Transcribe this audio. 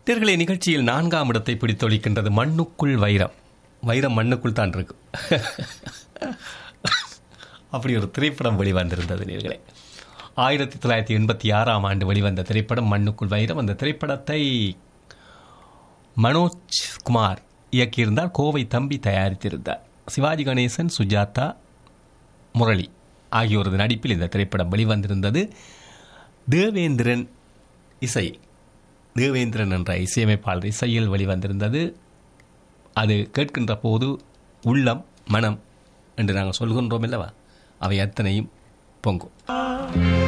நேர்களை நிகழ்ச்சியில் நான்காம் இடத்தை பிடித்தொழிக்கின்றது மண்ணுக்குள் வைரம் வைரம் மண்ணுக்குள் தான் இருக்கு அப்படி ஒரு திரைப்படம் வெளிவந்திருந்தது நேர்களே ஆயிரத்தி தொள்ளாயிரத்தி எண்பத்தி ஆறாம் ஆண்டு வெளிவந்த திரைப்படம் மண்ணுக்குள் வைரம் அந்த திரைப்படத்தை மனோஜ் குமார் இயக்கியிருந்தார் கோவை தம்பி தயாரித்திருந்தார் சிவாஜி கணேசன் சுஜாதா முரளி ஆகியோரது நடிப்பில் இந்த திரைப்படம் வெளிவந்திருந்தது தேவேந்திரன் இசை தேவேந்திரன் என்ற இசையமைப்பாளர் இசையில் வெளிவந்திருந்தது அது கேட்கின்ற போது உள்ளம் மனம் என்று நாங்கள் சொல்கின்றோம் அல்லவா அவை அத்தனையும் பொங்கும்